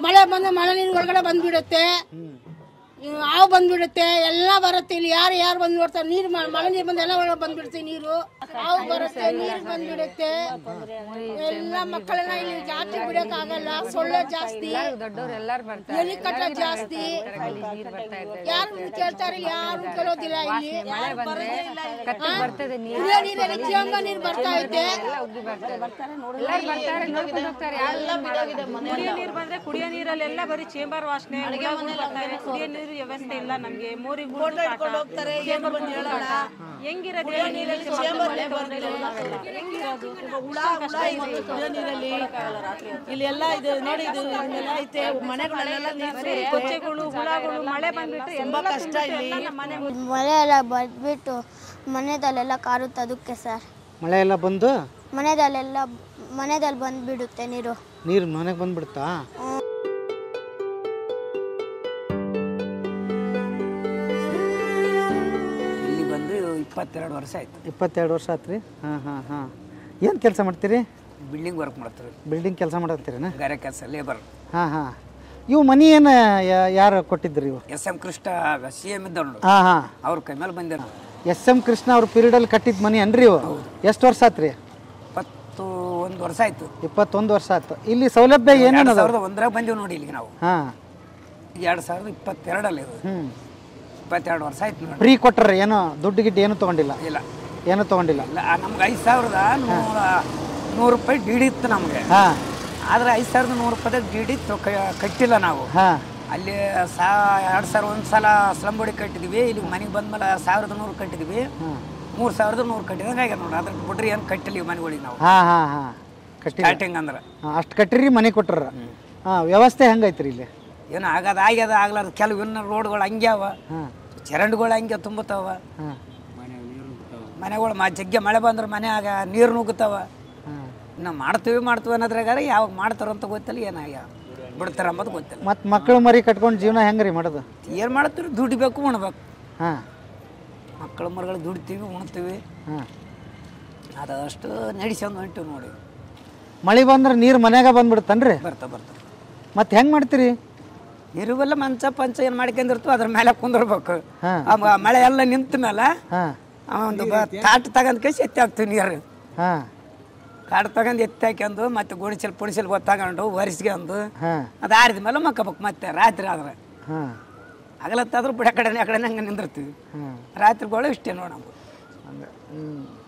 ಮಳೆ ಬಂದು ಮಳೆ ನೀರು ಒಳಗಡೆ ಬಂದ್ಬಿಡುತ್ತೆ ಇವ್ ಹಾವು ಬಂದ್ಬಿಡುತ್ತೆ ಎಲ್ಲ ಬರುತ್ತೆ ಇಲ್ಲಿ ಯಾರು ಯಾರು ಬಂದು ನೋಡ್ತಾರೆ ನೀರು ಮ- ಮಳೆ ನೀರು ಬಂದು ಎಲ್ಲ ಒಳಗೆ ಬಂದ್ಬಿಡುತ್ತೆ ನೀರು ಹಾವು ಬರುತ್ತೆ ನೀರು ಬಂದ್ಬಿಡುತ್ತೆ ಎಲ್ಲ ಮಕ್ಕಳೆಲ್ಲ ಇಲ್ಲಿ ಜಾಸ್ತಿ ಬಿಡಕ್ ಆಗಲ್ಲ ಸೊಳ್ಳೆ ಜಾಸ್ತಿ ದೊಡ್ಡವ್ರು ಎಲ್ಲಾರು ಬರ್ತಾರೆ ಎಲಿ ಕಟ್ಟ ಜಾಸ್ತಿ ನೀರ್ ಬರ್ತಾ ಇರ್ತದೆ ಯಾರು ಕೇಳ್ತಾರೆ ಇಲ್ಲಿ ಯಾರು ಕೇಳೋದಿಲ್ಲ ಇಲ್ಲಿ ಮಳೆ ಬಂದ್ರೆ ಕತ್ತಿ ಬರ್ತದೆ ನೀರು ಕುಡಿಯೋ ನೀರಲ್ಲಿ ಚೇಂಬ ನೀರು ಬರ್ತಾ ಐತೆ ಎಲ್ಲ ಉಗ್ಗಿ ಬರ್ತದೆ ಎಲ್ಲಾರು ಬರ್ತಾರೆ ನೋಡ್ಕೊಂಡು ಹೋಗ್ತಾರೆ ಯಾರು ಕುಡಿಯೋ ನೀರು ಬಂದ್ರೆ ಕುಡಿಯೋ ನೀರಲ್ಲೆಲ್ಲ ಬರೀ ಚೇಂಬರ್ ವಾಸನೆ ಹುಳಗಳು ಬರ್ತಾ ಇದೆ ಕುಡಿಯೋ ನೀರು ವ್ಯವಸ್ಥೆ ಇಲ್ಲ ನಮ್ಗೆ ಮೋರಿ ಹೆಂಗಿರೋದು ಹೇಳಿ ನೀರಲ್ಲಿ ಹೆಂಗಿರೋದು ಕುಡಿಯೋ ನೀರಲ್ಲಿ ಇಲ್ಲಿ ಎಲ್ಲ ಇದು ನೋಡಿ ಇದು ಇದನ್ನೆಲ್ಲ ಐತೆ ಮನೆಗಳೆಲ್ಲ ನೀರು ಕೊಚ್ಚೆಗಳು ಹುಳಗಳು ಮಳೆ ಬಂದ್ಬಿಟ್ಟು ಎಲ್ಲ ಕಷ್ಟ ಇಲ್ಲಿ ನಮ್ಮ ಮನೆ ಮಳೆ ಎಲ್ಲ ಬಂದ್ಬಿಟ್ಟು ಮನೆದಲ್ಲೆಲ್ಲ ಕಾರುತ್ತೆ ಅದಕ್ಕೆ ಸರ್ ಮಳೆ ಎಲ್ಲ ಬಂದು ಮನೆದಲ್ಲೆಲ್ಲ ಮನೆದಲ್ಲಿ ಬಂದ್ಬಿಡುತ್ತೆ ನೀರು ನೀರು ಮನೆಗೆ ಬಂದ್ಬಿಡ್ತಾ ಇಲ್ಲಿ ಬಂದು ಇಪ್ಪತ್ತೆರಡು ವರ್ಷ ಆಯ್ತು ಇಪ್ಪತ್ತೆರಡು ವರ್ಷ ಆತ್ರಿ ಹಾಂ ಹಾಂ ಹಾಂ ಏನು ಕೆಲಸ ಮಾಡ್ತೀರಿ ಬಿಲ್ಡಿಂಗ್ ವರ್ಕ್ ಮಾಡ್ತಾರೆ ಬಿಲ್ಡಿಂಗ್ ಕೆಲಸ ಮಾಡತ್ತೀರೇನ ಗಾರೆ ಕೆಲಸ ಲೇಬರ್ ಹಾಂ ಹಾಂ ಇವು ಮನಿ ಏನು ಯಾರು ಕೊಟ್ಟಿದ್ರಿ ಇವು S M Krishna C M ಇದ್ದವನು ಹಾಂ ಹಾಂ ಅವ್ರ ಕೈ ಮೇಲೆ ಬಂದಿರ ಎಸ್ ಎಂ ಕೃಷ್ಣ ಅವ್ರ ಪೀರಿಯಡಲ್ಲಿ ಕಟ್ಟಿದ ಮನಿ ಅನ್ರಿ ಇವು ಎಷ್ಟು ವರ್ಷ ಆತ್ರಿ ಇಪ್ಪತ್ತು ಒಂದು ವರ್ಷ ಆಯ್ತು ಇಪ್ಪತ್ತೊಂದು ವರ್ಷ ಆಯ್ತು ಇಲ್ಲಿ ಸೌಲಭ್ಯ ಏನೇನು ಎರಡು ಅದಾವ ಸಾವಿರದ ಒಂದರಾಗ ಬಂದೀವಿ ನೋಡಿ ಇಲ್ಲಿಗೆ ನಾವು ಹಾಂ ಎರಡು ಸಾವಿರದ ಇಪ್ಪತ್ತೆರಡಲ್ಲಿ ಇದು ಹ್ಞೂ ಇಪ್ಪತ್ತೆರಡು ವರ್ಷ ಆಯ್ತು ನೋಡಿ ಫ್ರೀ ಕೊಟ್ಟರೆ ಏನೋ ದುಡ್ಡು ಗಿಡ್ಡು ಏನೂ ತೊಗೊಂಡಿಲ್ಲ ಇಲ್ಲ ಏನೂ ತೊಗೊಂಡಿಲ್ಲ ಇಲ್ಲ ನಮ್ಗೆ ಐದು ಸಾವಿರದ ನೂರ ನೂರು ರೂಪಾಯಿ ಡಿ ಡಿ ಇತ್ತು ನಮಗೆ ಹಾಂ ಆದರೆ ಐದು ಸಾವಿರದ ನೂರು ರೂಪಾಯಿದಾಗ ಡಿ ಡಿ ಕಟ್ಟಿಲ್ಲ ನಾವು ಹಾಂ ಅಲ್ಲಿ ಸಾ ಎರಡು ಸಾವಿರ ಒಂದು ಸಲ ಸ್ಲಂಬೋಡಿ ಕಟ್ಟಿದ್ವಿ ಇಲ್ಲಿ ಮನೆಗೆ ಬಂದ್ಮೇಲೆ ಸಾವಿರದ ನೂರು ಕಟ್ಟಿದ್ವಿ ಮೂರು ಸಾವಿರದ ನೂರು ಕಟ್ಟಿದಂಗೆ ಆಗ್ಯದ ನೋಡಿ ಅದ್ರ ಬಿಟ್ರೆ ಏನು ಕಟ್ಟಿಲ್ಲ ಈ ಮನೆಗಳಿಗೆ ನಾವು ಹಾಂ ಹಾಂ ಹಾಂ ಕಟ್ಟಿಲ್ಲ ಸ್ಟಾರ್ಟಿಂಗ್ ಅಂದ್ರೆ ಅಷ್ಟು ಕಟ್ಟಿರಿ ಮನೆ ಕೊಟ್ರ ಹಾಂ ವ್ಯವಸ್ಥೆ ಹೆಂಗೈತ್ರಿ ಇಲ್ಲಿ ಏನು ಆಗದ ಆಗ್ಯದ ಆಗ್ಲಾರ್ದ ಕೆಲವು ಇನ್ನು ರೋಡ್ಗಳು ಹಂಗೆ ಅವ ಹಾಂ ಚರಂಡಿಗಳು ಹಂಗೆ ತುಂಬುತ್ತಾವ ಹಾಂ ಮನೆಗಳು ಮ ಜಗ್ಗೆ ಮಳೆ ಬಂದ್ರೆ ಮನ್ಯಾಗ ನೀರು ನುಗ್ಗುತ್ತಾವ ಹಾಂ ಇನ್ನು ಮಾಡ್ತೀವಿ ಮಾಡ್ತೀವಿ ಅನ್ನೋದ್ರಾಗಾರ ಯಾವಾಗ ಮಾಡ್ತಾರಂತ ಗೊತ್ತಿಲ್ಲ ಏನಾಗ ಬಿಡ್ತಾರ ಅಂಬೋದು ಗೊತ್ತಿಲ್ಲ ಮತ್ತು ಮಕ್ಕಳು ಮರಿ ಕಟ್ಕೊಂಡು ಜೀವನ ಹೆಂಗೆ ರೀ ಮಾಡೋದು ಏನು ಮಾಡ್ತೀವಿ ದುಡಿಬೇಕು ಉಣ್ಬೇಕು ಹಾಂ ಮಕ್ಕಳು ಮರುಗಳು ದುಡಿತೀವಿ ಉಣ್ತೀವಿ ಹಾಂ ಅದಷ್ಟು ನಡೆಸ್ಕೊಂಡು ಹೊಂಟಿವಿ ನೋಡಿ ಮಳೆ ಬಂದ್ರೆ ನೀರು ಮನ್ಯಾಗ ಬಂದ್ಬಿಡುತ್ತನ್ರಿ ಬರ್ತಾ ಬರ್ತಾ ಮತ್ತೆ ಹೆಂಗೆ ಮಾಡ್ತೀರಿ ಇರುವೆಲ್ಲ ಮಂಚ ಪಂಚ ಏನು ಮಾಡ್ಕೊಂಡಿರ್ತೀವಿ ಅದ್ರ ಮೇಲೆ ಕುಂದಿರ್ಬೇಕು ಹಾಂ. ಆ ಮ- ಮಳೆ ಎಲ್ಲ ನಿಂತ ಮೇಲೆ ಹಾಂ ಆ ಒಂದು ಬ- ತಾಟ್ ತಗೊಂಡ್ ಕೈಸಿ ಎತ್ತಿ ಹಾಕ್ತೀವಿ ನೀರು ಹಾಂ ಕಾಡು ತಗೊಂಡು ಎತ್ತಿ ಹಾಕ್ಯಂದು ಮತ್ತೆ ಗುಡಿಸಲ್ ಪುಡಿಸಲ್ ತಗೊಂಡು ಒರೆಸ್ಕೊಂಡು ಹಾಂ ಅದು ಆರಿದ ಮೇಲೆ ಮಕ್ಕಬೇಕು ಮತ್ತೆ ರಾತ್ರಿ ಆದ್ರೆ ಹಾಂ ಹಗಲತ್ತಾದ್ರೂ ಬಿಡ ಕಡೆ ಆ ಕಡೆ ಹಂಗೆ ನಿಂದಿರ್ತೀವಿ ಹಾಂ ರಾತ್ರಿಗಳು ಇಷ್ಟೇ ನೋಡ ಹಂಗೆ ಹ್ಞೂ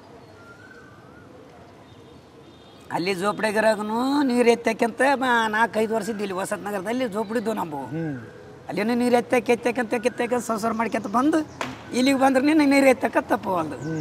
ಅಲ್ಲಿ ಜೋಪಡಿಗಿರಾಗನು ನೀರು ಎತ್ತಕ್ಕಿಂತ ನಾಲ್ಕೈದು ವರ್ಷದ ಇಲ್ಲಿ ವಸತ್ ನಗರದಲ್ಲಿ ಜೋಪಡಿದ್ವು ನಾವು ಹ್ಞೂ ಅಲ್ಲಿನೂ ನೀರು ಎತ್ತಕ್ಕೆ ಎತ್ತಕ್ಕಂತ ಎತ್ತಕ್ಕೆ ಸಂಸಾರ ಮಾಡ್ಕೊಂತ ಬಂದು ಇಲ್ಲಿಗೆ ಬಂದ್ರೆ ನೀನು ನೀರು ಎತ್ತಕ್ಕ ತಪ್ಪವಲ್ದು ಹ್ಞೂ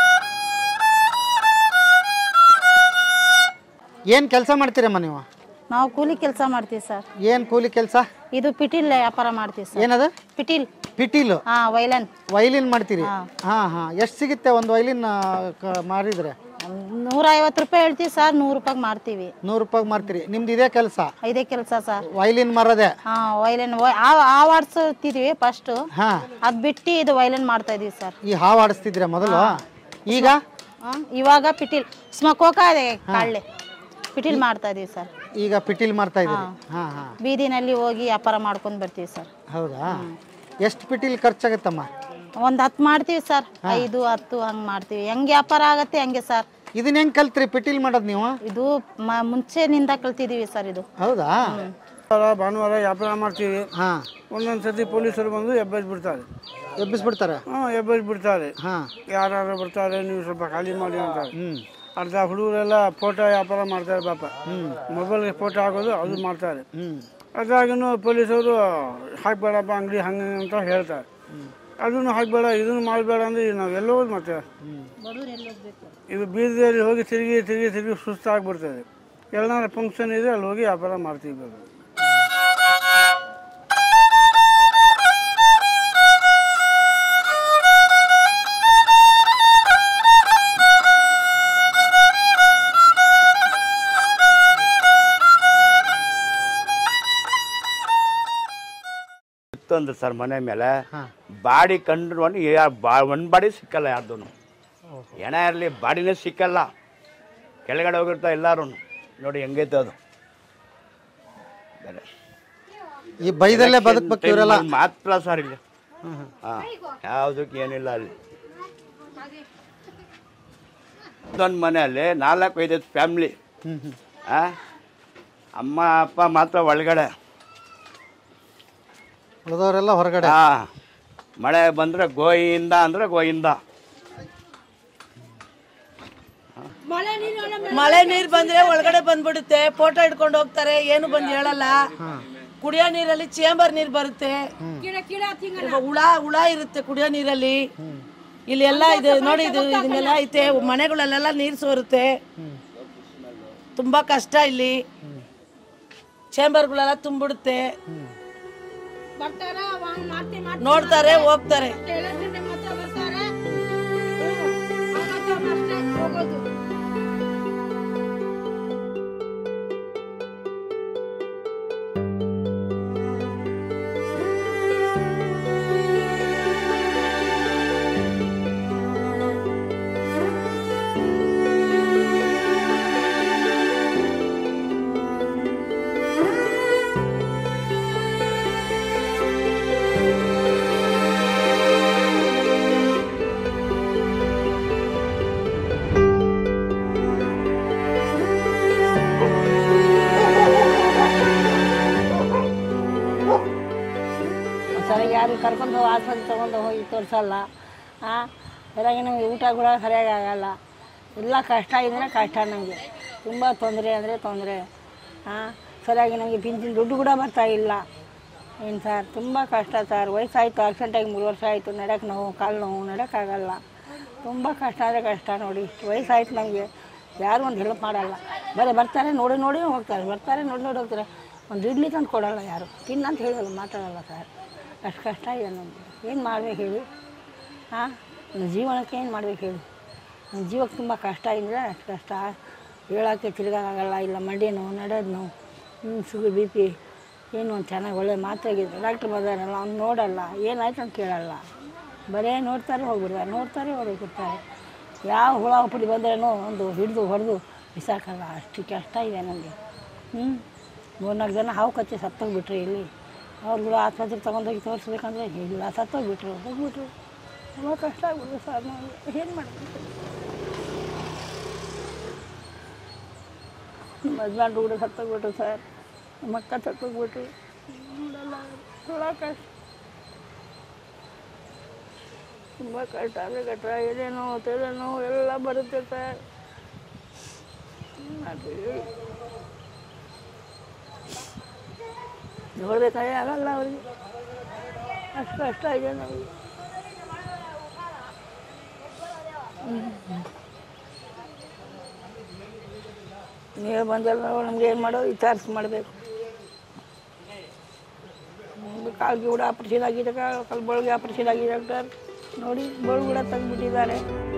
ಏನು ಕೆಲಸ ಮಾಡ್ತೀರಮ್ಮ ನೀವು ನಾವು ಕೂಲಿ ಕೆಲಸ ಮಾಡ್ತೀವಿ ಸರ್ ಏನು ಕೂಲಿ ಕೆಲಸ ಇದು ಪಿಟೀಲ್ ವ್ಯಾಪಾರ ಮಾಡ್ತೀವಿ ಸರ್ ಏನದು ಪಿಟೀಲ್ ಪಿಟೀಲು ಹಾ ವೈಲನ್ ವೈಲಿನ್ ಮಾಡ್ತೀರಿ ಹಾಂ ಹಾಂ ಎಷ್ಟು ಸಿಗುತ್ತೆ ಒಂದು ವೈಲಿನ್ ಮಾರಿದ್ರೆ ನೂರ ಐವತ್ತು ರೂಪಾಯಿ ಹೇಳ್ತೀವಿ ಸರ್ ನೂರು ರೂಪಾಯಿ ಮಾಡ್ತೀವಿ ನೂರು ರೂಪಾಯಿ ಮಾರ್ತೀರಿ ನಿಮ್ದು ಇದೇ ಕೆಲಸ ಇದೇ ಕೆಲಸ ಸರ್ ವೈಲಿನ್ ಮಾರೋದೆ ಹಾ ವೈಲನ್ ಆ ಆಡ್ಸ್ತಿದ್ವಿ ಫಸ್ಟ್ ಹಾಂ ಅದ್ ಬಿಟ್ಟು ಇದು ವೈಲನ್ ಮಾಡ್ತಾ ಇದೀವಿ ಸರ್ ಈ ಹಾವು ಆಡಿಸ್ತಿದ್ರೆ ಮೊದಲು ಈಗ ಹಾ, ಇವಾಗ ಪಿಟೀಲ್ ಸ್ಮಕೋಕ ಇದೆ ಕಾಳ್ಳೆ ಪಿಟೀಲ್ ಮಾಡ್ತಾ ಇದೀವಿ ಸರ್ ಈಗ ಪಿಟೀಲ್ ಮಾರ್ತಾ ಇದ್ದೀರಿ ಹಾಂ ಹಾಂ ಬೀದಿನಲ್ಲಿ ಹೋಗಿ ವ್ಯಾಪಾರ ಮಾಡ್ಕೊಂಡ್ ಬರ್ತೀವಿ ಸರ್ ಹೌದಾ ಎಷ್ಟು ಪಿಟೀಲ್ ಖರ್ಚಾಗತ್ತಮ್ಮ ಒಂದ್ ಹತ್ತು ಮಾಡ್ತೀವಿ ಸರ್ ಐದು ಹತ್ತು ಹಂಗ್ ಮಾಡ್ತೀವಿ ಹೆಂಗ್ ವ್ಯಾಪಾರ ಆಗತ್ತೆ ಹಂಗೆ ಸರ್ ಇದನ್ನ ಹೆಂಗ್ ಕಲ್ತ್ರಿ ಪಿಟೀಲ್ ಮಾಡೋದು ನೀವು ಇದು ಮ- ಮುಂಚೆನಿಂದ ಕಲ್ತಿದೀವಿ ಸರ್ ಇದು ಹೌದಾ ಭಾನುವಾರ ಭಾನುವಾರ ವ್ಯಾಪಾರ ಮಾಡ್ತೀವಿ ಹಾಂ ಒಂದೊಂದು ಸತಿ ಪೊಲೀಸರು ಬಂದು ಎಬ್ಬೆಸ್ಬಿಡ್ತಾರೆ ಎಬ್ಬಿಸ್ಬಿಡ್ತಾರೆ ಹಾಂ ಎಬ್ಬೆಸ್ಬಿಡ್ತಾರೆ ಹಾಂ ಯಾರು ಬರ್ತಾರೆ ನೀವು ಸ್ವಲ್ಪ ಖಾಲಿ ಮಾಡಿ ಅಂತಾರೆ ಹ್ಞೂ ಅರ್ಧ ಹುಡುಗರೆಲ್ಲ ಫೋಟೋ ವ್ಯಾಪಾರ ಮಾಡ್ತಾರೆ ಪಾಪ ಮೊಬೈಲ್ಗೆ ಫೋಟೋ ಹಾಕೋದು ಅದು ಮಾಡ್ತಾರೆ ಹ್ಞೂ ಅದ್ರಾಗೂ ಪೊಲೀಸರು ಹಾಕ್ಬೇಡಪ್ಪ ಅಂಗಡಿ ಹಂಗೆ ಅಂತ ಹೇಳ್ತಾರೆ ಅದನ್ನು ಹಾಕ್ಬೇಡ ಇದನ್ನು ಮಾಡಬೇಡ ಅಂದ್ರೆ ನಾವು ಎಲ್ಲೋ ಮತ್ತೆ ಇದು ಬೀದಿಯಲ್ಲಿ ಹೋಗಿ ತಿರುಗಿ ತಿರುಗಿ ತಿರುಗಿ ಸುಸ್ತಾಗ್ಬಿಡ್ತದೆ ಎಲ್ಲಾರ ಫಂಕ್ಷನ್ ಇದೆ ಅಲ್ಲಿ ಹೋಗಿ ವ್ಯಾಪಾರ ಮಾಡ್ತೀವಿ ಬೇಕು ಇತ್ತೊಂದು ಸರ್ ಮನೆ ಮೇಲೆ ಬಾಡಿ ಕಂಡ್ರು ಒಂದು ಯಾ- ಬಾ- ಒಂದ್ ಬಾಡಿ ಸಿಕ್ಕಲ್ಲ ಯಾರ್ದು ಹೆಣ ಇರಲಿ ಬಾಡಿನೇ ಸಿಕ್ಕಲ್ಲ ಕೆಳಗಡೆ ಹೋಗಿರ್ತಾ ಎಲ್ಲಾರು ನೋಡಿ ಹೆಂಗೈತೆ ಅದು ಬೇರೆ. ಈ ಬೈದಲ್ಲೇ ಬದುಕ್ಬೇಕು ಇವರೆಲ್ಲ ಟೈಮಲ್ಲಿ ಮಾತ್ರ ಸರ್ ಇಲ್ಲಿ ಹಾ ಯಾವುದಕ್ಕೆ ಏನಿಲ್ಲ ಅಲ್ಲಿ ಇದೊಂದು ಮನೆಯಲ್ಲಿ ನಾಲ್ಕು ಐದೈದು ಫ್ಯಾಮ್ಲಿ ಆ ಅಮ್ಮ ಅಪ್ಪ ಮಾತ್ರ ಒಳಗಡೆ ಉಳಿದವರೆಲ್ಲ ಹೊರಗಡೆ ಹಾ ಮಳೆ ಬಂದ್ರೆ ಗೋಯಿಂದ ಅಂದ್ರೆ ಗೋಯಿಂದ ಮಳೆ ನೀರ್ ಬಂದ್ರೆ ಒಳಗಡೆ ಬಂದ್ಬಿಡುತ್ತೆ ಫೋಟೋ ಇಟ್ಕೊಂಡು ಹೋಗ್ತಾರೆ ಏನು ಬಂದು ಹೇಳಲ್ಲ ಕುಡಿಯೋ ನೀರಲ್ಲಿ ಚೇಂಬರ್ ನೀರ್ ಬರುತ್ತೆ ಈಗ ಹುಳ ಹುಳ ಇರುತ್ತೆ ಕುಡಿಯೋ ನೀರಲ್ಲಿ ಇಲ್ಲಿ ಎಲ್ಲ ಇದು ನೋಡಿ ಇದು ಇದನ್ನೆಲ್ಲ ಐತೆ ಮನೆಗಳಲ್ಲೆಲ್ಲ ನೀರ್ ಸೋರುತ್ತೆ ತುಂಬಾ ಕಷ್ಟ ಇಲ್ಲಿ ಚೇಂಬರ್ಗಳೆಲ್ಲ ತುಂಬಿಡುತ್ತೆ ಬರ್ತಾರ ಅವಾಗ ಮಾಡ್ತಿ ಮಾಡ್ತಿ ನೋಡ್ತಾರೆ ಹೋಗ್ತಾರೆ ಎಲೆಕ್ಟ್ರಿಕ್ ಮಾತ್ರ ಬರ್ತಾರೆ ಹ್ಮ್. ಅವತ್ತು ಅಷ್ಟೇ ಹೋಗೋದು ಸರಿಯಾಗಿ ಯಾರು ಕರ್ಕೊಂಡು ಹೋಗಿ ಆಸ್ಪತ್ರೆ ತೊಗೊಂಡು ಹೋಗಿ ತೋರಿಸಲ್ಲ ಹಾಂ ಸರಿಯಾಗಿ ನಮಗೆ ಊಟ ಕೂಡ ಸರಿಯಾಗಿ ಆಗಲ್ಲ ಎಲ್ಲ ಕಷ್ಟ ಇದ್ರೆ ಕಷ್ಟ ನಮಗೆ ತುಂಬ ತೊಂದರೆ ಅಂದರೆ ತೊಂದರೆ ಹಾಂ ಸರಿಯಾಗಿ ನಮಗೆ ಪಿಂಚಿನ ದುಡ್ಡು ಕೂಡ ಬರ್ತಾ ಇಲ್ಲ ಏನು ಸರ್ ತುಂಬ ಕಷ್ಟ ಸರ್ ವಯಸ್ಸಾಯಿತು ಆಕ್ಸಿಡೆಂಟಾಗಿ ಮೂರು ವರ್ಷ ಆಯಿತು ನಡಕ್ಕೆ ನೋವು ಕಾಲು ನೋವು ನಡಕ್ಕಾಗಲ್ಲ ತುಂಬ ಕಷ್ಟ ಅಂದರೆ ಕಷ್ಟ ನೋಡಿ ಇಷ್ಟು ವಯಸ್ಸಾಯ್ತು ನಮಗೆ ಯಾರು ಒಂದು ಹೆಲ್ಪ್ ಮಾಡಲ್ಲ ಬರೀ ಬರ್ತಾರೆ ನೋಡಿ ನೋಡಿ ಹೋಗ್ತಾರೆ ಬರ್ತಾರೆ ನೋಡಿ ನೋಡಿ ಹೋಗ್ತಾರೆ ಒಂದು ಇಡ್ಲಿ ತಂದು ಕೊಡಲ್ಲ ಯಾರು ತಿನ್ನಂತ ಹೇಳಲ್ಲ ಮಾತಾಡಲ್ಲ ಸರ್ ಅಷ್ಟು ಕಷ್ಟ ಇದೆ ನಮಗೆ ಏನು ಮಾಡ್ಬೇಕು ಹೇಳಿ ಹಾಂ ನನ್ನ ಜೀವನಕ್ಕೆ ಏನು ಮಾಡ್ಬೇಕು ಹೇಳಿ ನನ್ನ ಜೀವಕ್ಕೆ ತುಂಬ ಕಷ್ಟ ಇದ್ದರೆ ಅಷ್ಟು ಕಷ್ಟ ಹೇಳೋಕ್ಕೆ ತಿರ್ಗಾಗಲ್ಲ ಇಲ್ಲ ಮಂಡಿ ನೋವು ನಡೆಯೋದು ನೋವು ಹ್ಞೂ ಶುಗರ್ ಬಿ ಪಿ ಏನು ಒಂದು ಚೆನ್ನಾಗಿ ಒಳ್ಳೆ ಮಾತಾಗಿದ್ರು ಡಾಕ್ಟ್ರ್ ಬಂದಾರಲ್ಲ ಅವ್ನು ನೋಡಲ್ಲ ಏನಾಯ್ತು ಅಂತ ಕೇಳಲ್ಲ ಬರೇ ನೋಡ್ತಾರೆ ಹೋಗ್ಬಿಡ್ತಾರೆ ನೋಡ್ತಾರೆ ಹೋಗ್ಬಿಡ್ತಾರೆ ಯಾವ ಹುಳ ಹುಪ್ಪಡಿ ಬಂದ್ರೇನೋ ಒಂದು ಹಿಡಿದು ಹೊಡೆದು ಬಿಸಾಕಲ್ಲ ಅಷ್ಟು ಕಷ್ಟ ಇದೆ ನನಗೆ ಹ್ಞೂ ಮೂರ್ನಾಲ್ಕು ಜನ ಹಾವು ಕಚ್ಚಿ ಸತ್ತೋಗ್ಬಿಟ್ರು ಇಲ್ಲಿ ಅವ್ರಿಗೂ ಆಸ್ಪತ್ರೆಗೆ ತೊಗೊಂಡೋಗಿ ತೋರಿಸ್ಬೇಕಂದ್ರೆ ಇಲ್ಲ ಸತ್ತೋಗ್ಬಿಟ್ರು ಹೋಗ್ಬಿಟ್ರು ತುಂಬ ಕಷ್ಟ ಆಗ್ಬಿಡ್ತು ಸರ್ ನಾವು ಏನು ಮಾಡಬೇಕು ನಮ್ಮ ಹಸ್ಬೆಂಡ್ ಕೂಡ ಸತ್ತೋಗ್ಬಿಟ್ರು ಸರ್ ನಮ್ಮ ಅಕ್ಕ ಸತ್ತೋಗ್ಬಿಟ್ರು ನೋಡಲ್ಲ ತುಂಬ ಕಷ್ಟ ತುಂಬ ಕಷ್ಟ ಅಂದರೆ ಕಷ್ಟ ಏನೇನೋ ತಲೆನೋ ಎಲ್ಲ ಬರುತ್ತೆ ಸರ್ ಮಾಡ್ತೀವಿ ನೋಡ್ಬೇಕಾದ್ರೆ ಆಗಲ್ಲ ಅವ್ರಿಗೆ ಅಷ್ಟು ಕಷ್ಟ ಇದೆ ನಮಗೆ ನೀವೇ ಬಂದೆಲ್ಲ ನಮ್ಗೆ ಏನು ಮಾಡೋದು ವಿಚಾರಿಸಿ ಮಾಡಬೇಕು ಕಾಲ್ಗೆ ಕೂಡ ಆಪರೇಷನ್ ಆಗಿದೆ ಕಾಲು ಬೋಳ್ಗೆ ಆಪರೇಷನ್ ಆಗಿದೆ ಡಾಕ್ಟರ್ ನೋಡಿ ಬೋಳು ಕೂಡ ತೆಗೆದ್ಬಿಟ್ಟಿದ್ದಾರೆ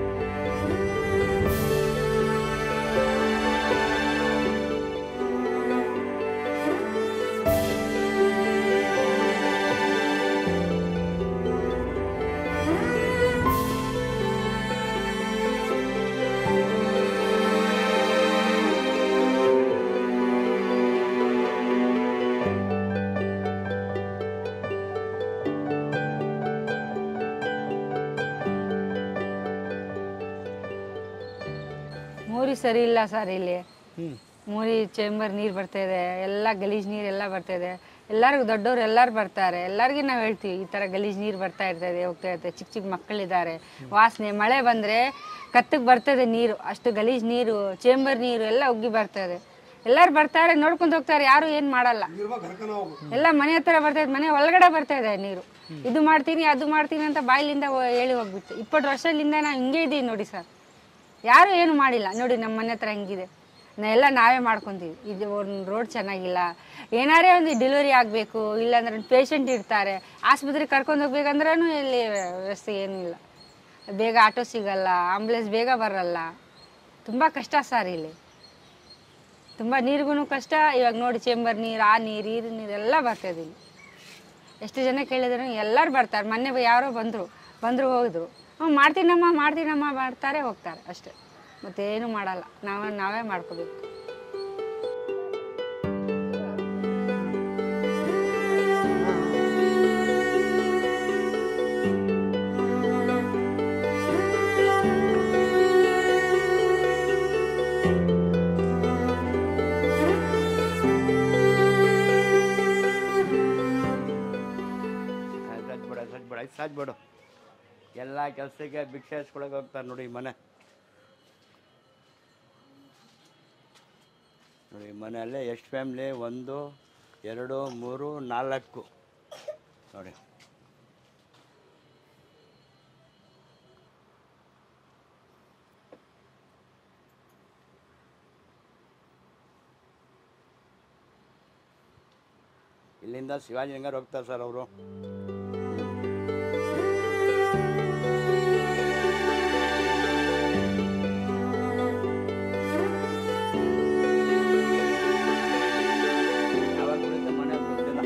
ಮೂರಿ ಸರಿ ಇಲ್ಲ ಸರ್ ಇಲ್ಲಿ ಮೂರಿ ಚೇಂಬರ್ ನೀರು ಬರ್ತಾ ಇದೆ ಎಲ್ಲ ಗಲೀಜ್ ನೀರು ಎಲ್ಲ ಬರ್ತಾ ಇದೆ ಎಲ್ಲರಿಗೂ ದೊಡ್ಡವ್ರು ಎಲ್ಲರೂ ಬರ್ತಾರೆ ಎಲ್ಲರಿಗೂ ನಾವು ಹೇಳ್ತೀವಿ ಈ ಥರ ಗಲೀಜ್ ನೀರು ಬರ್ತಾ ಇರ್ತದೆ ಹೋಗ್ತಾ ಇರ್ತದೆ ಚಿಕ್ಕ ಚಿಕ್ಕ ಮಕ್ಕಳಿದ್ದಾರೆ ವಾಸನೆ ಮಳೆ ಬಂದರೆ ಕತ್ತಿಗೆ ಬರ್ತದೆ ನೀರು ಅಷ್ಟು ಗಲೀಜ್ ನೀರು ಚೇಂಬರ್ ನೀರು ಎಲ್ಲ ಉಗ್ಗಿ ಬರ್ತದೆ ಎಲ್ಲರೂ ಬರ್ತಾರೆ ನೋಡ್ಕೊಂಡು ಹೋಗ್ತಾರೆ ಯಾರು ಏನು ಮಾಡಲ್ಲ ಎಲ್ಲ ಮನೆ ಹತ್ರ ಬರ್ತಾ ಇದೆ ಮನೆ ಒಳಗಡೆ ಬರ್ತಾ ಇದೆ ನೀರು ಇದು ಮಾಡ್ತೀನಿ ಅದು ಮಾಡ್ತೀನಿ ಅಂತ ಬಾಯಿಲಿಂದ ಹೋ- ಹೇಳಿ ಹೋಗ್ಬಿಟ್ಟು ಇಪ್ಪತ್ತು ವರ್ಷದಿಂದ ನಾವು ಹಿಂಗೆ ಇದ್ದೀವಿ ನೋಡಿ ಸರ್ ಯಾರು ಏನು ಮಾಡಿಲ್ಲ ನೋಡಿ ನಮ್ಮ ಮನೆ ಹತ್ರ ಹೆಂಗಿದೆ ನಾ ಎಲ್ಲ ನಾವೇ ಮಾಡ್ಕೊತೀವಿ ಇದು ಒಂದು ರೋಡ್ ಚೆನ್ನಾಗಿಲ್ಲ ಏನಾರೇ ಒಂದು ಡೆಲಿವರಿ ಆಗಬೇಕು ಇಲ್ಲಾಂದ್ರೆ ಪೇಷಂಟ್ ಇರ್ತಾರೆ ಆಸ್ಪತ್ರೆಗೆ ಕರ್ಕೊಂಡು ಹೋಗ್ಬೇಕಂದ್ರೂ ಇಲ್ಲಿ ವ್ಯವಸ್ಥೆ ಏನೂ ಇಲ್ಲ ಬೇಗ ಆಟೋ ಸಿಗಲ್ಲ ಆಂಬುಲೆನ್ಸ್ ಬೇಗ ಬರಲ್ಲ ತುಂಬ ಕಷ್ಟ ಸರ್ ಇಲ್ಲಿ ತುಂಬ ನೀರಿಗೂ ಕಷ್ಟ ಇವಾಗ ನೋಡಿ ಚೇಂಬರ್ ನೀರು ಆ ನೀರು ಈ ನೀರು ಎಲ್ಲ ಬರ್ತದೆ ಇಲ್ಲಿ ಎಷ್ಟು ಜನ ಕೇಳಿದ್ರು ಎಲ್ಲರೂ ಬರ್ತಾರೆ ಮೊನ್ನೆ ಬ- ಯಾರೋ ಬಂದರು ಬಂದರು ಹೋಗಿದ್ರು ಹ್ಞೂ ಮಾಡ್ತೀನಮ್ಮ ಮಾಡ್ತೀನಮ್ಮ ಬರ್ತಾರೆ ಹೋಗ್ತಾರೆ ಅಷ್ಟೇ ಮತ್ತೇನು ಮಾಡಲ್ಲ ನಾವು ನಾವೇ ಮಾಡ್ಕೋಬೇಕು ಸಜ್ಬಿಡ ಸಜ್ಬಿಡ ಇದು ಸಜ್ಬಿಡು ಎಲ್ಲ ಕೆಲಸಕ್ಕೆ ಭಿಕ್ಷೆ ಹಚ್ಕೊಳಕ್ಕೆ ಹೋಗ್ತಾರೆ ನೋಡಿ ಈ ಮನೆ ನೋಡಿ ಈ ಮನೆಯಲ್ಲೇ ಎಷ್ಟು ಫ್ಯಾಮ್ಲಿ ಒಂದು ಎರಡು ಮೂರು ನಾಲ್ಕು ನೋಡಿ ಇಲ್ಲಿಂದ ಶಿವಾಜಿನಗರ್ ಹೋಗ್ತಾರೆ ಸರ್ ಅವರು ಯಾವಾಗ ಕುಡಿತ ಮನೆ ಅಂತ ಗೊತ್ತಿಲ್ಲ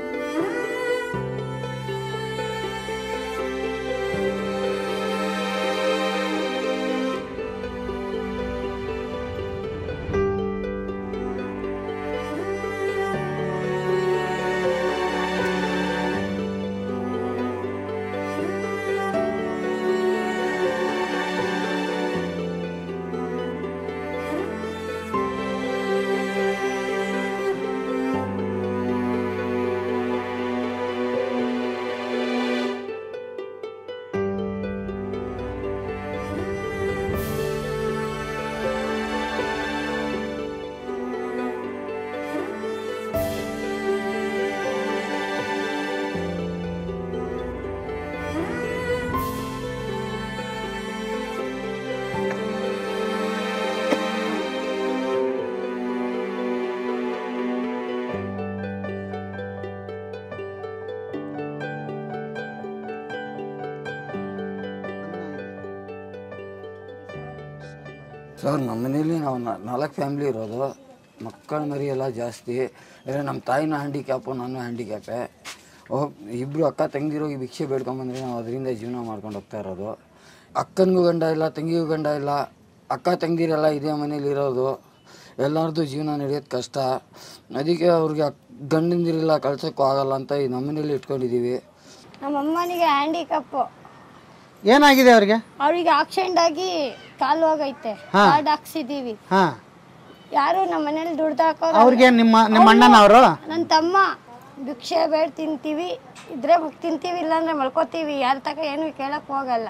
ಸರ್ ನಮ್ಮ ಮನೇಲಿ ನಾವು ನಾ- ನಾಲ್ಕು ಫ್ಯಾಮ್ಲಿ ಇರೋದು ಮಕ್ಕಳ ಮರಿ ಎಲ್ಲ ಜಾಸ್ತಿ ಅಂದರೆ ನಮ್ಮ ತಾಯಿನೂ ಹ್ಯಾಂಡಿಕ್ಯಾಪು ನಾನು ಹ್ಯಾಂಡಿಕ್ಯಾಪೆ ಹೋಗ್ ಇಬ್ಬರು ಅಕ್ಕ ತಂಗಿರೋಗಿ ಭಿಕ್ಷೆ ಬೇಡ್ಕೊಂಬಂದ್ರೆ ನಾವು ಅದರಿಂದ ಜೀವನ ಮಾಡ್ಕೊಂಡು ಹೋಗ್ತಾ ಇರೋದು ಅಕ್ಕನಿಗೂ ಗಂಡ ಇಲ್ಲ ತಂಗಿಗೂ ಗಂಡ ಇಲ್ಲ ಅಕ್ಕ ತಂಗಿರೆಲ್ಲ ಇದೇ ಮನೇಲಿ ಇರೋದು ಎಲ್ಲರದ್ದು ಜೀವನ ನಡೆಯೋದು ಕಷ್ಟ ಅದಕ್ಕೆ ಅವ್ರಿಗೆ ಅಕ್- ಗಂಡಂದಿರಿಲ್ಲ ಕಳ್ಸೋಕ್ಕೂ ಆಗಲ್ಲ ಅಂತ ಈ ನಮ್ಮ ಮನೇಲಿ ಇಟ್ಕೊಂಡಿದ್ದೀವಿ ನಮ್ಮ ಅಮ್ಮನಿಗೆ ಹ್ಯಾಂಡಿಕಪ್ಪು ಏನಾಗಿದೆ ಅವ್ರಿಗೆ ಅವ್ರಿಗೆ ಆಕ್ಸಿಡೆಂಟ್ ಆಗಿ ಕಾಲು ಹೋಗೈತೆ ಹಾ. ಕಾರ್ಡ್ ಹಾಕ್ಸಿದೀವಿ ಹಾ ಯಾರು ನಮ್ಮ ಮನೇಲಿ ದುಡ್ಡು ಹಾಕೋರು ಅವ್ರಿಗೆ ನಿಮ್ಮ ನಿಮ್ಮ ಅಣ್ಣನವರು ನನ್ನ ತಮ್ಮ ಭಿಕ್ಷೆ ಬೇಡ ತಿಂತೀವಿ ಇದ್ರೆ ಮಗ್ ತಿಂತೀವಿ ಇಲ್ಲಾಂದ್ರೆ ಮಲ್ಕೋತೀವಿ ಯಾರ ತಕ ಏನು ಕೇಳಕ್ ಹೋಗಲ್ಲ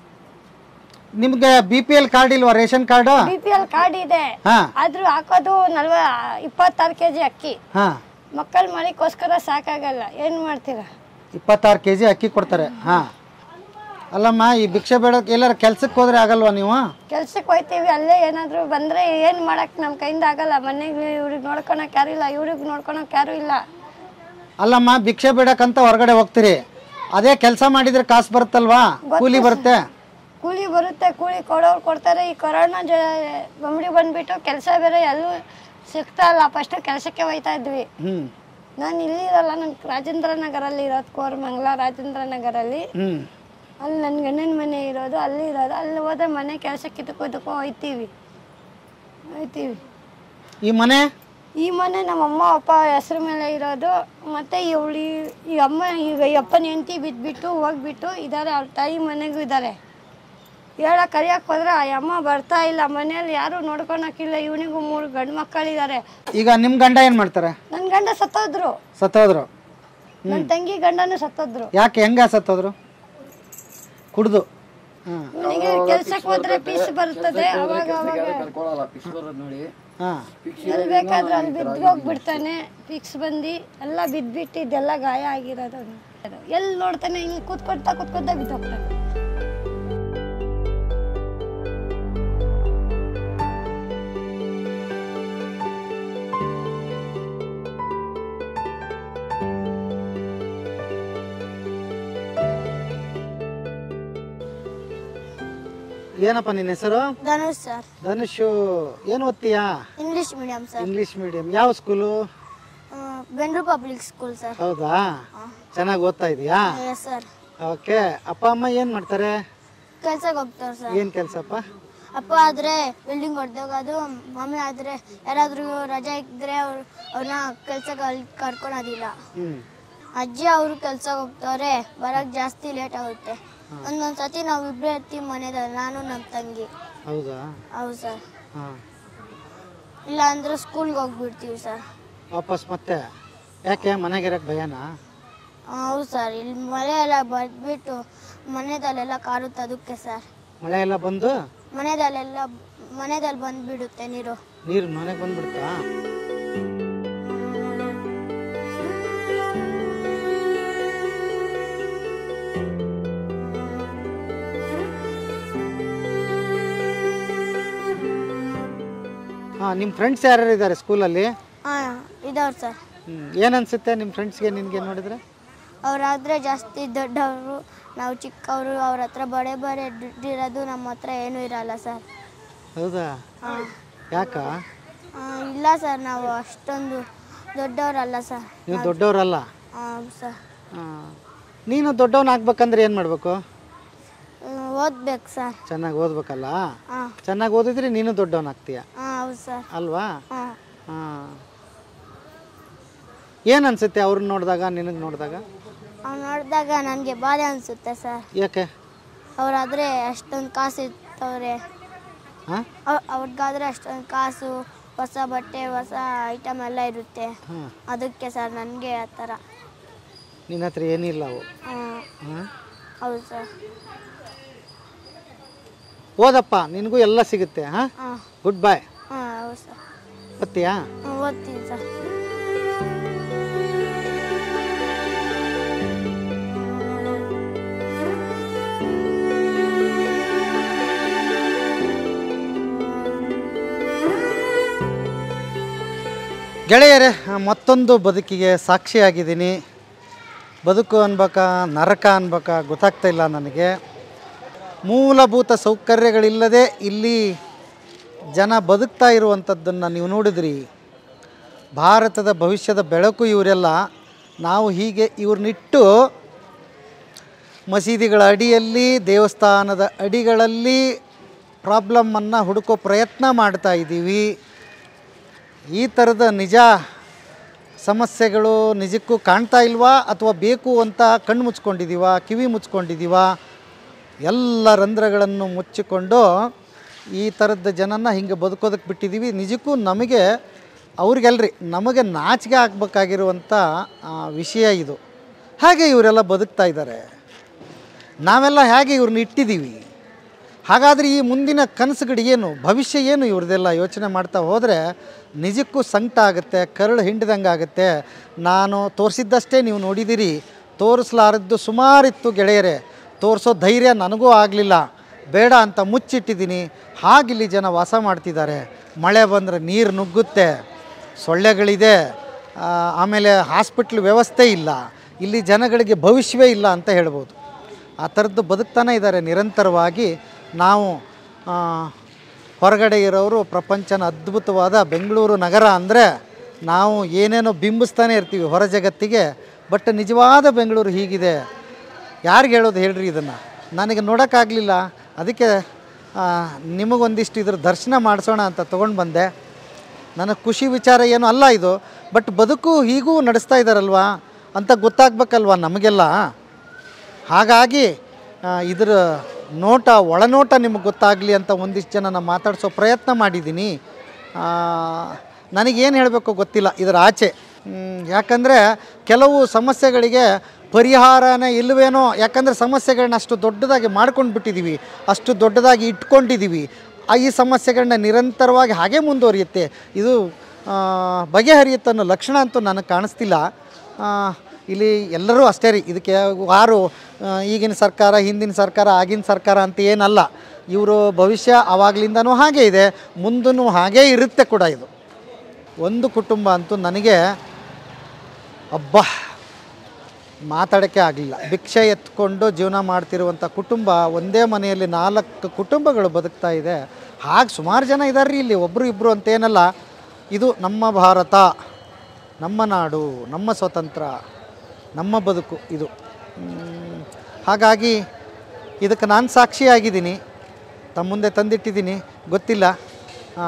ನಿಮ್ಗೆ ಬಿ ಪಿ ಎಲ್ ಕಾರ್ಡ್ ಇಲ್ವಾ ration card B P L card ಇದೆ ಹಾ ಆದ್ರೂ ಹಾಕೋದು ನಲ್ವ ಇಪ್ಪತ್ತಾರು ಕೆಜಿ ಅಕ್ಕಿ ಹಾ ಮಕ್ಕಳ ಮಳಿಗೋಸ್ಕರ ಸಾಕಾಗಲ್ಲ ಏನ್ ಮಾಡ್ತೀರಾ ಇಪ್ಪತ್ತಾರು ಕೆ ಜಿ ಅಕ್ಕಿ ಕೊಡ್ತಾರೆ ಹಾ ಅಲ್ಲಮ್ಮ ಈ ಭಿಕ್ಷೆ ಬೇಡಕ್ಕೆ ಎಲ್ಲಾರ ಕೆಲ್ಸಕ್ಕೆ ಹೋದ್ರೆ ಆಗಲ್ವಾ ನೀವು ಕೆಲ್ಸಕ್ಕೆ ಹೋಯ್ತೀವಿ ಅಲ್ಲೇ ಏನಾದರೂ ಬಂದರೆ ಏನು ಮಾಡಕ್ಕೆ ನಮ್ಮ ಕೈಯಿಂದ ಆಗಲ್ಲ ಮನೆಗೆ ಇವ್ರಿಗೆ ನೋಡ್ಕೊಳಕ್ಕೆ ಯಾರು ಇಲ್ಲ ಇವ್ರಿಗೆ ನೋಡ್ಕೊಳಕ್ಕೆ ಯಾರೂ ಇಲ್ಲ ಅಲ್ಲಮ್ಮ ಭಿಕ್ಷೆ ಬೇಡಕ್ಕಂತ ಹೊರಗಡೆ ಹೋಗ್ತೀರಿ ಅದೇ ಕೆಲಸ ಮಾಡಿದ್ರೆ ಕಾಸು ಬರುತ್ತಲ್ವಾ ಕೂಲಿ ಬರುತ್ತೆ ಕೂಲಿ ಬರುತ್ತೆ ಕೂಲಿ ಕೊಡೋರು ಕೊಡ್ತಾರೆ ಈ ಕೊರೋನಾ ಜ ಬೊಂಬಡಿ ಬಂದ್ಬಿಟ್ಟು ಕೆಲಸ ಬೇರೆ ಎಲ್ಲೂ ಸಿಗ್ತಾ ಇಲ್ಲ ಫಸ್ಟು ಕೆಲಸಕ್ಕೆ ಹೋಯ್ತಾ ಇದ್ವಿ ಹ್ಮ್ ನಾನು ಇಲ್ಲಿ ಇರಲ್ಲ ನಾನು ರಾಜೇಂದ್ರ ನಗರಲ್ಲಿ ಇರೋದು ಕೋರಮಂಗಲ ರಾಜೇಂದ್ರ ನಗರಲ್ಲಿ ಹ್ಮ್ ಅಲ್ಲಿ ನನ್ನ ಗಂಡನ ಮನೆ ಇರೋದು ಅಲ್ಲಿ ಇರೋದು ಅಲ್ಲಿ ಹೋದ್ರೆ ಮನೆ ಕೆಲಸಕ್ಕೆ ಇದಕ್ಕೂ ಇದಕ್ಕೂ ಹೋಯ್ತೀವಿ ಹೋಯ್ತೀವಿ ಈ ಮನೆ ಈ ಮನೆ ನಮ್ಮ ಅಮ್ಮ ಅಪ್ಪ ಹೆಸ್ರ ಮೇಲೆ ಇರೋದು ಮತ್ತೆ ಇವಳು ಈ ಅಮ್ಮ ಈಗ ಈ ಅಪ್ಪನ ಹೆಂಡತಿ ಬಿದ್ದುಬಿಟ್ಟು ಹೋಗ್ಬಿಟ್ಟು ಇದ್ದಾರೆ ಅವ್ರ ತಾಯಿ ಮನೆಗೂ ಇದ್ದಾರೆ ಹೇಳಕ್ ಕರಿಯಕ್ಕೆ ಹೋದ್ರೆ ಆ ಅಮ್ಮ ಬರ್ತಾ ಇಲ್ಲ ಮನೇಲಿ ಯಾರು ನೋಡ್ಕೊಳಕ್ಕಿಲ್ಲ ಇವನಿಗೂ ಮೂರು ಗಂಡು ಮಕ್ಕಳಿದ್ದಾರೆ ಈಗ ನಿಮ್ಮ ಗಂಡ ಏನು ಮಾಡ್ತಾರೆ ನನ್ನ ಗಂಡ ಸತ್ತೋದ್ರು ಸತ್ತೋದ್ರು ನನ್ನ ತಂಗಿ ಗಂಡನೂ ಸತ್ತೋದ್ರು ಯಾಕೆ ಹೆಂಗ ಸತ್ತೋದ್ರು ಕುಡ್ದು ಹಾಂ ಇವನಿಗೆ ಕೆಲ್ಸಕ್ಕೆ ಹೋದ್ರೆ ಪೀಸ್ ಬರ್ತದೆ ಅವಾಗ ಅವಾಗ ನೋಡಿ ಹಾಂ ಎಲ್ಲಿ ಬೇಕಾದ್ರೆ ಅಲ್ಲಿ ಬಿದ್ದು ಹೋಗ್ಬಿಡ್ತಾನೆ ಫಿಕ್ಸ್ ಬಂದು ಎಲ್ಲ ಬಿದ್ದುಬಿಟ್ಟು ಇದೆಲ್ಲ ಗಾಯ ಆಗಿರೋದು ಎಲ್ಲಿ ನೋಡ್ತಾನೆ ಹಿಂಗೆ ಕೂತ್ಕೊಳ್ತಾ ಕೂತ್ಕೊಳ್ತಾ ಬಿದ್ದೋಗ್ತಾನೆ ಏನಪ್ಪ ನಿನ್ನ ಹೆಸರು ಧನುಷ್ ಸರ್ ಧನುಷು ಏನು ಓದ್ತೀಯಾ English medium sir English medium ಯಾವ school Bengaluru public school sir ಹೌದಾ ಚೆನ್ನಾಗಿ ಓದ್ತಾ ಇದೀಯಾ ಎಸ್ ಸರ್ ಓಕೆ ಅಪ್ಪ ಅಮ್ಮ ಏನು ಮಾಡ್ತಾರೆ ಕೆಲ್ಸಕ್ಕೆ ಹೋಗ್ತಾರೆ ಸರ್ ಏನು ಕೆಲಸಪ್ಪ ಅಪ್ಪ ಆದ್ರೆ ಬಿಲ್ಡಿಂಗ್ ಹೊಡೆದೋಗೋದು ಮಮ್ಮಿ ಆದ್ರೆ ಯಾರಾದ್ರೂ ರಜೆ ಇದ್ರೆ ಅವ್ರು ಅವ್ರನ್ನ ಕೆಲ್ಸಕ್ಕೆ ಅಲ್ಲಿ ಕರ್ಕೊಳೋದಿಲ್ಲ ಹ್ಞೂ ಅಜ್ಜಿ ಅವರು ಕೆಲ್ಸಕ್ಕೆ ಹೋಗ್ತಾರೆ ಬರಕ್ ಜಾಸ್ತಿ ಲೇಟ್ ಆಗುತ್ತೆ ಒಂದೊಂದ್ ಸತಿ ನಾವು ಇಬ್ಬರೇ ಇರ್ತೀವಿ ಮನೆದಲ್ಲಿ ನಾನು ನಮ್ಮ ತಂಗಿ ಹೌದಾ ಹೌದು ಸರ್ ಹಾಂ ಇಲ್ಲ ಅಂದ್ರೆ ಸ್ಕೂಲ್ಗೆ ಹೋಗ್ಬಿಡ್ತೀವಿ ಸರ್ ವಾಪಸ್ ಮತ್ತೆ ಯಾಕೆ ಮನೆಗಿರಕ್ಕೆ ಭಯನಾ ಹೌದು ಸರ್ ಇಲ್ಲಿ ಮಳೆ ಎಲ್ಲ ಬಂದ್ಬಿಟ್ಟು ಮನೆದಲ್ಲೆಲ್ಲ ಕಾರುತ್ತೆ ಅದಕ್ಕೆ ಸರ್ ಮಳೆ ಎಲ್ಲ ಬಂದು ಮನೆದಲ್ಲೆಲ್ಲ ಮನೆದಲ್ಲಿ ಬಂದ್ಬಿಡುತ್ತೆ ನೀರು ನೀರು ಮನೆಗೆ ಬಂದ್ಬಿಡ್ತಾ ಹಾಂ ನಿಮ್ಮ ಫ್ರೆಂಡ್ಸ್ ಯಾರ್ಯಾರು ಇದ್ದಾರೆ ಸ್ಕೂಲಲ್ಲಿ ಹಾಂ ಇದಾವ್ರು ಸರ್ ಏನು ಅನ್ಸುತ್ತೆ ನಿಮ್ಮ ಫ್ರೆಂಡ್ಸ್ಗೆ ನಿನಗೆ ನೋಡಿದ್ರೆ ಅವರಾದ್ರೆ ಜಾಸ್ತಿ ದೊಡ್ಡವರು ನಾವು ಚಿಕ್ಕವರು ಅವ್ರ ಹತ್ರ ಬಡೆ ಬಡೆ ದುಡ್ಡಿರೋದು ನಮ್ಮ ಹತ್ರ ಏನೂ ಇರಲ್ಲ ಸರ್ ಹೌದಾ ಹಾಂ ಯಾಕ ಇಲ್ಲ ಸರ್ ನಾವು ಅಷ್ಟೊಂದು ದೊಡ್ಡವರಲ್ಲ ಸರ್ ನೀವು ದೊಡ್ಡವರಲ್ಲ ಹಾಂ ಸರ್ ಹಾಂ ನೀನು ದೊಡ್ಡವನ್ ಆಗ್ಬೇಕಂದ್ರೆ ಏನು ಮಾಡಬೇಕು ಓದ್ಬೇಕು ಸರ್ ಚೆನ್ನಾಗಿ ಓದ್ಬೇಕಲ್ಲ ಹಾಂ ಚೆನ್ನಾಗಿ ಓದಿದ್ರೆ ನೀನು ದೊಡ್ಡವನ್ ಆಗ್ತೀಯ ಹಾಂ ಹೌದು ಸರ್ ಅಲ್ವಾ ಹಾಂ ಹಾಂ ಏನು ಅನ್ಸುತ್ತೆ ಅವ್ರನ್ನ ನೋಡಿದಾಗ ನಿನಗೆ ನೋಡಿದಾಗ ಅವ್ನು ನೋಡಿದಾಗ ನನಗೆ ಬಾಧೆ ಅನಿಸುತ್ತೆ ಸರ್ ಯಾಕೆ ಅವರಾದರೆ ಅಷ್ಟೊಂದು ಕಾಸು ಇರ್ತವ್ರೆ ಹಾಂ ಅವ್- ಅವ್ರಿಗಾದ್ರೆ ಅಷ್ಟೊಂದು ಕಾಸು ಹೊಸ ಬಟ್ಟೆ ಹೊಸ ಐಟಮ್ ಎಲ್ಲ ಇರುತ್ತೆ ಹಾಂ ಅದಕ್ಕೆ ಸರ್ ನನಗೆ ಆ ಥರ ನಿನ್ನ ಹತ್ರ ಏನಿಲ್ಲ ಅವು ಹಾಂ ಹಾಂ ಹೌದು ಸರ್ ಓದಪ್ಪ ನಿನಗೂ ಎಲ್ಲ ಸಿಗುತ್ತೆ ಹಾಂ ಹಾಂ ಗುಡ್ ಬಾಯ್ ಹಾಂ ಹೌದು ಸರ್ ಓದ್ತೀಯಾ ಹ್ಮ್, ಓದ್ತೀನಿ ಸರ್ ಗೆಳೆಯರೇ ಮತ್ತೊಂದು ಬದುಕಿಗೆ ಸಾಕ್ಷಿಯಾಗಿದ್ದೀನಿ ಬದುಕು ಅನ್ಬೇಕಾ ನರಕ ಅನ್ಬೇಕಾ ಗೊತ್ತಾಗ್ತಾ ಇಲ್ಲ ನನಗೆ ಮೂಲಭೂತ ಸೌಕರ್ಯಗಳಿಲ್ಲದೆ ಇಲ್ಲಿ ಜನ ಬದುಕ್ತಾ ಇರುವಂಥದ್ದನ್ನು ನೀವು ನೋಡಿದ್ರಿ ಭಾರತದ ಭವಿಷ್ಯದ ಬೆಳಕು ಇವರೆಲ್ಲ ನಾವು ಹೀಗೆ ಇವ್ರನ್ನಿಟ್ಟು ಮಸೀದಿಗಳ ಅಡಿಯಲ್ಲಿ ದೇವಸ್ಥಾನದ ಅಡಿಗಳಲ್ಲಿ ಪ್ರಾಬ್ಲಮ್ಮನ್ನು ಹುಡುಕೋ ಪ್ರಯತ್ನ ಮಾಡ್ತಾ ಇದ್ದೀವಿ ಈ ಥರದ ನಿಜ ಸಮಸ್ಯೆಗಳು ನಿಜಕ್ಕೂ ಕಾಣ್ತಾ ಇಲ್ವಾ ಅಥವಾ ಬೇಕು ಅಂತ ಕಣ್ಣು ಮುಚ್ಕೊಂಡಿದ್ದೀವಾ ಕಿವಿ ಮುಚ್ಕೊಂಡಿದ್ದೀವಾ ಎಲ್ಲ ರಂಧ್ರಗಳನ್ನು ಮುಚ್ಚಿಕೊಂಡು ಈ ಥರದ ಜನನ ಹಿಂಗೆ ಬದುಕೋದಕ್ಕೆ ಬಿಟ್ಟಿದ್ದೀವಿ ನಿಜಕ್ಕೂ ನಮಗೆ ಅವ್ರಿಗೆಲ್ರಿ ನಮಗೆ ನಾಚಿಕೆ ಆಗಬೇಕಾಗಿರುವಂಥ ವಿಷಯ ಇದು ಹಾಗೆ ಇವರೆಲ್ಲ ಬದುಕ್ತಾ ಇದ್ದಾರೆ ನಾವೆಲ್ಲ ಹೇಗೆ ಇವ್ರನ್ನ ಇಟ್ಟಿದ್ದೀವಿ ಹಾಗಾದರೆ ಈ ಮುಂದಿನ ಕನಸುಗಳು ಏನು ಭವಿಷ್ಯ ಏನು ಇವ್ರದ್ದೆಲ್ಲ ಯೋಚನೆ ಮಾಡ್ತಾ ಹೋದರೆ ನಿಜಕ್ಕೂ ಸಂಕಟ ಆಗುತ್ತೆ ಕರಳು ಹಿಂಡ್ದಂಗೆ ಆಗುತ್ತೆ ನಾನು ತೋರಿಸಿದ್ದಷ್ಟೇ ನೀವು ನೋಡಿದ್ದೀರಿ ತೋರಿಸ್ಲಾರದ್ದು ಸುಮಾರಿತ್ತು ಗೆಳೆಯರೇ ತೋರಿಸೋ ಧೈರ್ಯ ನನಗೂ ಆಗಲಿಲ್ಲ ಬೇಡ ಅಂತ ಮುಚ್ಚಿಟ್ಟಿದ್ದೀನಿ ಹಾಗಿಲ್ಲಿ ಜನ ವಾಸ ಮಾಡ್ತಿದ್ದಾರೆ ಮಳೆ ಬಂದರೆ ನೀರು ನುಗ್ಗುತ್ತೆ ಸೊಳ್ಳೆಗಳಿದೆ ಆ, ಆಮೇಲೆ ಹಾಸ್ಪಿಟ್ಲ್ ವ್ಯವಸ್ಥೆ ಇಲ್ಲ ಇಲ್ಲಿ ಜನಗಳಿಗೆ ಭವಿಷ್ಯವೇ ಇಲ್ಲ ಅಂತ ಹೇಳ್ಬೋದು ಆ ಥರದ್ದು ಬದುಕ್ತಾನೆ ಇದ್ದಾರೆ ನಿರಂತರವಾಗಿ ನಾವು ಆ, ಹೊರಗಡೆ ಇರೋರು ಪ್ರಪಂಚನ ಅದ್ಭುತವಾದ ಬೆಂಗಳೂರು ನಗರ ಅಂದರೆ ನಾವು ಏನೇನೋ ಬಿಂಬಿಸ್ತಾನೆ ಇರ್ತೀವಿ ಹೊರ ಜಗತ್ತಿಗೆ ಬಟ್ ನಿಜವಾದ ಬೆಂಗಳೂರು ಹೀಗಿದೆ ಯಾರಿಗೆ ಹೇಳೋದು ಹೇಳ್ರಿ ಇದನ್ನು ನನಗೆ ನೋಡೋಕ್ಕಾಗಲಿಲ್ಲ ಅದಕ್ಕೆ ಆ, ನಿಮಗೊಂದಿಷ್ಟು ಇದ್ರ ದರ್ಶನ ಮಾಡಿಸೋಣ ಅಂತ ತೊಗೊಂಡು ಬಂದೆ ನನಗೆ ಖುಷಿ ವಿಚಾರ ಏನೂ ಅಲ್ಲ ಇದು ಬಟ್ ಬದುಕು ಹೀಗೂ ನಡೆಸ್ತಾ ಇದ್ದಾರಲ್ವಾ ಅಂತ ಗೊತ್ತಾಗ್ಬೇಕಲ್ವಾ ನಮಗೆಲ್ಲ ಹಾಗಾಗಿ ಆ, ಇದರ ನೋಟ ಒಳನೋಟ ನಿಮಗೆ ಗೊತ್ತಾಗಲಿ ಅಂತ ಒಂದಿಷ್ಟು ಜನನ ಮಾತಾಡಿಸೋ ಪ್ರಯತ್ನ ಮಾಡಿದ್ದೀನಿ ಆ, ನನಗೇನು ಹೇಳಬೇಕು ಗೊತ್ತಿಲ್ಲ ಇದರ ಆಚೆ ಮ್, ಯಾಕಂದರೆ ಕೆಲವು ಸಮಸ್ಯೆಗಳಿಗೆ ಪರಿಹಾರನೇ ಇಲ್ಲವೇನೋ ಯಾಕಂದರೆ ಸಮಸ್ಯೆಗಳನ್ನ ಅಷ್ಟು ದೊಡ್ಡದಾಗಿ ಮಾಡ್ಕೊಂಡು ಬಿಟ್ಟಿದ್ದೀವಿ ಅಷ್ಟು ದೊಡ್ಡದಾಗಿ ಇಟ್ಕೊಂಡಿದ್ದೀವಿ ಆ ಈ ಸಮಸ್ಯೆಗಳನ್ನ ನಿರಂತರವಾಗಿ ಹಾಗೆ ಮುಂದುವರಿಯುತ್ತೆ ಇದು ಆ, ಬಗೆಹರಿಯುತ್ತೆ ಅನ್ನೋ ಲಕ್ಷಣ ಅಂತೂ ನನಗೆ ಕಾಣಿಸ್ತಿಲ್ಲ ಆ, ಇಲ್ಲಿ ಎಲ್ಲರೂ ಅಷ್ಟೇ ರೀ ಇದಕ್ಕೆ ಯಾರು ಆ, ಈಗಿನ ಸರ್ಕಾರ ಹಿಂದಿನ ಸರ್ಕಾರ ಆಗಿನ ಸರ್ಕಾರ ಅಂತ ಏನಲ್ಲ ಇವರು ಭವಿಷ್ಯ ಆವಾಗಲಿಂದನೂ ಹಾಗೇ ಇದೆ ಮುಂದೂ ಹಾಗೇ ಇರುತ್ತೆ ಕೂಡ ಇದು ಒಂದು ಕುಟುಂಬ ಅಂತೂ ನನಗೆ ಅಬ್ಬಾ ಮಾತಾಡೋಕ್ಕೆ ಆಗಲಿಲ್ಲ ಭಿಕ್ಷೆ ಎತ್ಕೊಂಡು ಜೀವನ ಮಾಡ್ತಿರುವಂಥ ಕುಟುಂಬ ಒಂದೇ ಮನೆಯಲ್ಲಿ ನಾಲ್ಕು ಕುಟುಂಬಗಳು ಬದುಕ್ತಾ ಇದೆ ಹಾಗೆ ಸುಮಾರು ಜನ ಇದ್ದಾರೆ ರೀ ಇಲ್ಲಿ ಒಬ್ಬರು ಇಬ್ಬರು ಅಂತೇನಲ್ಲ ಇದು ನಮ್ಮ ಭಾರತ ನಮ್ಮ ನಾಡು ನಮ್ಮ ಸ್ವತಂತ್ರ ನಮ್ಮ ಬದುಕು ಇದು ಮ್, ಹಾಗಾಗಿ ಇದಕ್ಕೆ ನಾನು ಸಾಕ್ಷಿಯಾಗಿದ್ದೀನಿ ತಮ್ಮ ಮುಂದೆ ತಂದಿಟ್ಟಿದ್ದೀನಿ ಗೊತ್ತಿಲ್ಲ ಆ,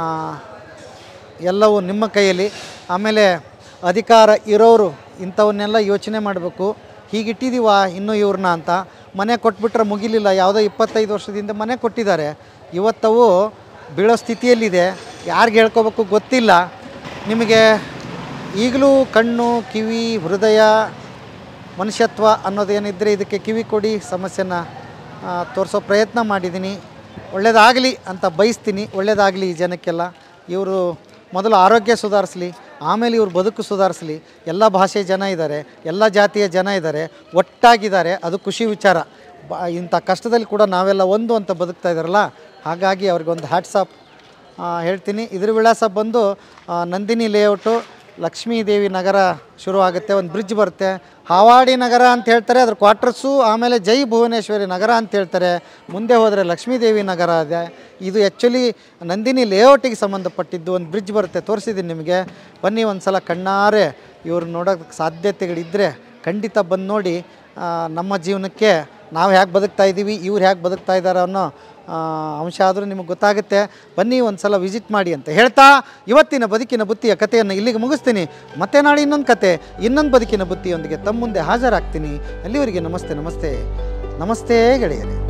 ಎಲ್ಲವೂ ನಿಮ್ಮ ಕೈಯಲ್ಲಿ ಆಮೇಲೆ ಅಧಿಕಾರ ಇರೋರು ಇಂಥವನ್ನೆಲ್ಲ ಯೋಚನೆ ಮಾಡಬೇಕು ಹೀಗಿಟ್ಟಿದ್ದೀವ ಇನ್ನೂ ಇವ್ರನ್ನ ಅಂತ ಮನೆ ಕೊಟ್ಬಿಟ್ರೆ ಮುಗಿಲಿಲ್ಲ ಯಾವುದೋ ಇಪ್ಪತ್ತೈದು ವರ್ಷದಿಂದ ಮನೆ ಕೊಟ್ಟಿದ್ದಾರೆ ಇವತ್ತವು ಬೀಳೋ ಸ್ಥಿತಿಯಲ್ಲಿದೆ ಯಾರಿಗೆ ಹೇಳ್ಕೋಬೇಕು ಗೊತ್ತಿಲ್ಲ ನಿಮಗೆ ಈಗಲೂ ಕಣ್ಣು ಕಿವಿ ಹೃದಯ ಮನುಷ್ಯತ್ವ ಅನ್ನೋದೇನಿದ್ದರೆ ಇದಕ್ಕೆ ಕಿವಿ ಕೊಡಿ ಸಮಸ್ಯೆನ ಆ, ತೋರಿಸೋ ಪ್ರಯತ್ನ ಮಾಡಿದ್ದೀನಿ ಒಳ್ಳೆಯದಾಗಲಿ ಅಂತ ಬಯಸ್ತೀನಿ ಒಳ್ಳೆಯದಾಗಲಿ ಈ ಜನಕ್ಕೆಲ್ಲ ಇವರು ಮೊದಲು ಆರೋಗ್ಯ ಸುಧಾರಿಸಲಿ ಆಮೇಲೆ ಇವ್ರ ಬದುಕು ಸುಧಾರಿಸಲಿ ಎಲ್ಲ ಭಾಷೆ ಜನ ಇದ್ದಾರೆ ಎಲ್ಲ ಜಾತಿಯ ಜನ ಇದ್ದಾರೆ ಒಟ್ಟಾಗಿದ್ದಾರೆ ಅದು ಖುಷಿ ವಿಚಾರ ಬ ಇಂಥ ಕಷ್ಟದಲ್ಲಿ ಕೂಡ ನಾವೆಲ್ಲ ಒಂದು ಅಂತ ಬದುಕ್ತಾ ಇದ್ದಾರಲ್ಲ ಹಾಗಾಗಿ ಅವ್ರಿಗೊಂದು ಹ್ಯಾಟ್ಸಾಪ್ ಹೇಳ್ತೀನಿ ಇದ್ರ ವಿಳಾಸ ಬಂದು ಆ, ನಂದಿನಿ ಲೇಔಟು ಲಕ್ಷ್ಮೀದೇವಿ ನಗರ ಶುರು ಆಗುತ್ತೆ ಒಂದು ಬ್ರಿಡ್ಜ್ ಬರುತ್ತೆ ಹಾವಾಡಿ ನಗರ ಅಂತ ಹೇಳ್ತಾರೆ ಅದ್ರ ಕ್ವಾರ್ಟರ್ಸು ಆಮೇಲೆ ಜೈ ಭುವನೇಶ್ವರಿ ನಗರ ಅಂತ ಹೇಳ್ತಾರೆ ಮುಂದೆ ಹೋದರೆ ಲಕ್ಷ್ಮೀದೇವಿ ನಗರ ಇದೆ ಇದು ಆ್ಯಕ್ಚುಲಿ ನಂದಿನಿ ಲೇಔಟಿಗೆ ಸಂಬಂಧಪಟ್ಟಿದ್ದು ಒಂದು ಬ್ರಿಡ್ಜ್ ಬರುತ್ತೆ ತೋರಿಸಿದ್ದೀನಿ ನಿಮಗೆ ಬನ್ನಿ ಒಂದು ಸಲ ಕಣ್ಣಾರೆ ಇವ್ರು ನೋಡೋಕ್ಕೆ ಸಾಧ್ಯತೆಗಳಿದ್ದರೆ ಖಂಡಿತ ಬಂದು ನೋಡಿ ಆ, ನಮ್ಮ ಜೀವನಕ್ಕೆ ನಾವು ಹೇಗೆ ಬದುಕ್ತಾ ಇದ್ದೀವಿ ಇವ್ರು ಹೇಗೆ ಬದುಕ್ತಾ ಇದ್ದಾರೆ ಅನ್ನೋ ಆ, ಅಂಶ ಆದರೂ ನಿಮಗೆ ಗೊತ್ತಾಗುತ್ತೆ ಬನ್ನಿ ಒಂದು ಸಲ ವಿಸಿಟ್ ಮಾಡಿ ಅಂತ ಹೇಳ್ತಾ ಇವತ್ತಿನ ಬದುಕಿನ ಬುತ್ತಿಯ ಕಥೆಯನ್ನು ಇಲ್ಲಿಗೆ ಮುಗಿಸ್ತೀನಿ ಮತ್ತೆ ನಾಳೆ ಇನ್ನೊಂದು ಕತೆ ಇನ್ನೊಂದು ಬದುಕಿನ ಬುತ್ತಿಯೊಂದಿಗೆ ತಮ್ಮ ಮುಂದೆ ಹಾಜರಾಗ್ತೀನಿ ಅಲ್ಲಿವರೆಗೆ ನಮಸ್ತೆ ನಮಸ್ತೆ ನಮಸ್ತೆ ಗೆಳೆಯರೇ